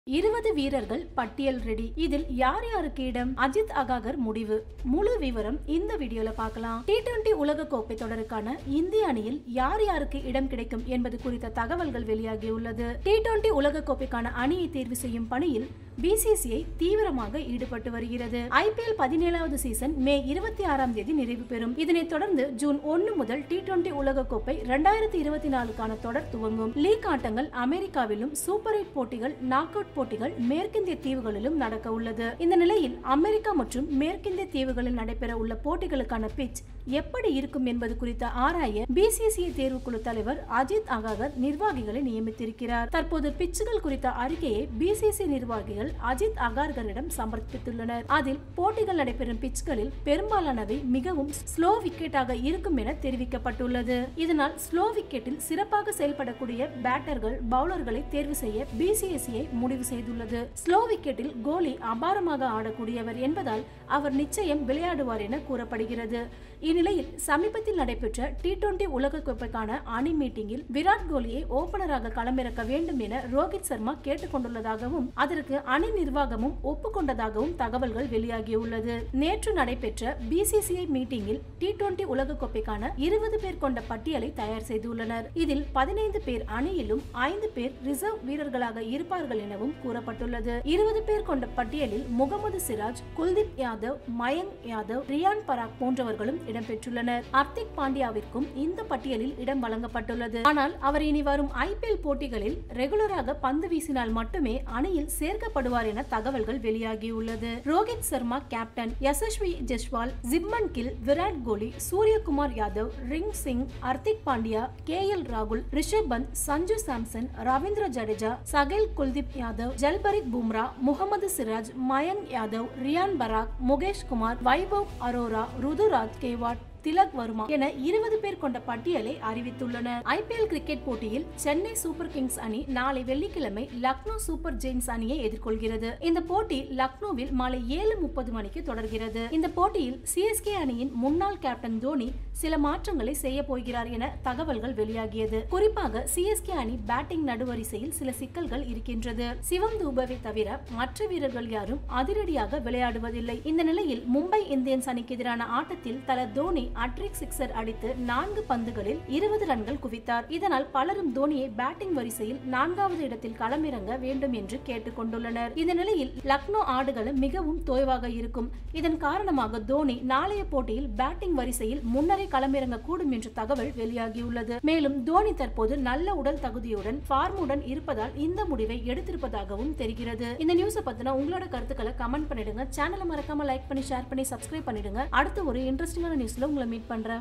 இருபது வீரர்கள் பட்டியல் ரெடி இதில் யார் யாருக்கு இடம் அஜித் அகாகர் முடிவு முழு விவரம் இந்த வீடியோல பார்க்கலாம் டி டுவெண்டி உலக கோப்பை தொடருக்கான இந்திய அணியில் யார் யாருக்கு இடம் கிடைக்கும் என்பது குறித்த தகவல்கள் வெளியாகியுள்ளது டி டுவெண்டி உலக கோப்பைக்கான அணியை தேர்வு செய்யும் பணியில் பிசிசிஐ தீவிரமாக ஈடுபட்டு வருகிறது ஐபிஎல் பதினேழாவது சீசன் மே இருபத்தி ஆறாம் தேதி நிறைவு பெறும் இதனைத் தொடர்ந்து ஜூன் ஒன்னு முதல் டி டுவெண்டி உலக கோப்பை இரண்டாயிரத்தி இருபத்தி நாலுக்கான தொடர் துவங்கும் லீக் ஆட்டங்கள் அமெரிக்காவிலும் சூப்பர் எயிட் போட்டிகள் நாக் அவுட் போட்டிகள் மேற்கிந்திய தீவுகளிலும் நடக்க உள்ளது இந்த நிலையில் அமெரிக்கா மற்றும் மேற்கிந்திய தீவுகளில் நடைபெற உள்ள போட்டிகளுக்கான பிட்ச் எப்படி இருக்கும் என்பது குறித்த ஆராய பிசிசிஐ தேர்வுக்குழு தலைவர் அஜித் அகாகர் நிர்வாகிகளை நியமித்திருக்கிறார் தற்போது பிட்சுகள் குறித்த அறிக்கையை பிசிசி நிர்வாகிகள் அஜித் அகார்கரிடம் சமர்ப்பித்துள்ளனர் அதில் போட்டிகள் நடைபெறும் பிட்ச்களில் பெரும்பாலானவை மிகவும் ஸ்லோ விக்கெட்டாக இருக்கும் என தெரிவிக்கப்பட்டுள்ளது இதனால் ஸ்லோ விக்கெட்டில் சிறப்பாக செயல்படக்கூடிய பேட்டர்கள் பவுலர்களை தேர்வு செய்ய பிசிஎஸ்சிஐ முடிவு செய்துள்ளது ஸ்லோ விக்கெட்டில் கோலி அபாரமாக ஆடக்கூடியவர் என்பதால் அவர் நிச்சயம் விளையாடுவார் என கூறப்படுகிறது இந்நிலையில் சமீபத்தில் நடைபெற்ற டி டுவெண்டி உலகக்கோப்பைக்கான அணி மீட்டிங்கில் விராட் கோலியை ஓபனராக களமிறக்க வேண்டும் என ரோஹித் சர்மா கேட்டுக்கொண்டுள்ளதாகவும் அதற்கு அணி நிர்வாகமும் ஒப்புக்கொண்டதாகவும் தகவல்கள் வெளியாகியுள்ளது நேற்று நடைபெற்ற பிசிசிஐ மீட்டிங்கில் டி டுவெண்டி உலகக்கோப்பைக்கான இருபது பேர் கொண்ட பட்டியலை தயார் செய்துள்ளனர் இதில் பதினைந்து பேர் அணியிலும் ஐந்து பேர் ரிசர்வ் வீரர்களாக இருப்பார்கள் எனவும் கூறப்பட்டுள்ளது இருபது பேர் கொண்ட பட்டியலில் முகமது சிராஜ் குல்தீப் யாதவ் மயங்க் யாதவ் ரியான் பராக் போன்றவர்களும் இடம்பெற்றுள்ளனர் ஹர்திக் பாண்டியாவிற்கும் இந்த பட்டியலில் இடம் வழங்கப்பட்டுள்ளது ஆனால் அவர் இனி வரும் ஐபிஎல் போட்டிகளில் ரெகுலராக பந்து வீசினால் மட்டுமே அணியில் சேர்க்கப்படுவார் என தகவல்கள் வெளியாகியுள்ளது Rohit Sharma captain Yashasvi Jaiswal Shubman Gill Virat Kohli Suryakumar Yadav Rinku Singh Hardik Pandya K L ராகுல் ரிஷப் பந்த் சஞ்சு சாம்சன் ரவீந்திர ஜடேஜா சகேல் குல்தீப் யாதவ் ஜல்பரித் பும்ரா முகமது சிராஜ் மயங்க் யாதவ் ரியான் பராக் முகேஷ் குமார் வைபவ் அரோரா ருதுராஜ் கேவாட் திலக் வர்மா என இருபது பேர் கொண்ட பட்டியலை அறிவித்துள்ளனர் ஐபிஎல் கிரிக்கெட் போட்டியில் சென்னை சூப்பர் கிங்ஸ் அணி நாளை வெள்ளிக்கிழமை லக்னோ சூப்பர் ஜெயின்ஸ் அணியை எதிர்கொள்கிறது இந்த போட்டி லக்னோவில் மாலை ஏழு முப்பது மணிக்கு தொடர்கிறது இந்த போட்டியில் சிஎஸ்கே அணியின் முன்னாள் கேப்டன் தோனி சில மாற்றங்களை செய்ய போகிறார் என தகவல்கள் வெளியாகியது குறிப்பாக சிஎஸ்கே அணி பேட்டிங் நடுவரிசையில் சில சிக்கல்கள் இருக்கின்றது சிவம் தூபவை தவிர மற்ற வீரர்கள் யாரும் அதிரடியாக விளையாடுவதில்லை இந்த நிலையில் மும்பை இந்தியன்ஸ் அணிக்கு எதிரான ஆட்டத்தில் தல தோனி அட்ரிக் சிக்ஸர் அடித்து நான்கு பந்துகளில் இருபது ரன்கள் குவித்தார் இதனால் பலரும் தோனியை பேட்டிங் வரிசையில் நான்காவது இடத்தில் களமிறங்க வேண்டும் என்று கேட்டுக் கொண்டுள்ளனர் இந்த நிலையில் லக்னோ ஆடுகளும் மிகவும் தோய்வாக இருக்கும் இதன் காரணமாக தோனி நாளைய போட்டியில் பேட்டிங் வரிசையில் முன்னரே களமிறங்க கூடும் என்ற தகவல் வெளியாகியுள்ளது மேலும் தோனி தற்போது நல்ல உடல் தகுதியுடன் ஃபார்முடன் இருப்பதால் இந்த முடிவை எடுத்திருப்பதாகவும் தெரிகிறது இந்த நியூஸை பத்தின உங்களோட கருத்துக்களை கமெண்ட் பண்ணிடுங்க சேனலை மறக்காம லைக் பண்ணி ஷேர் பண்ணி சப்ஸ்கிரைப் பண்ணிடுங்க அடுத்த ஒரு இன்ட்ரெஸ்டிங்கான நியூஸ்ல உங்களை மீட் பண்றேன்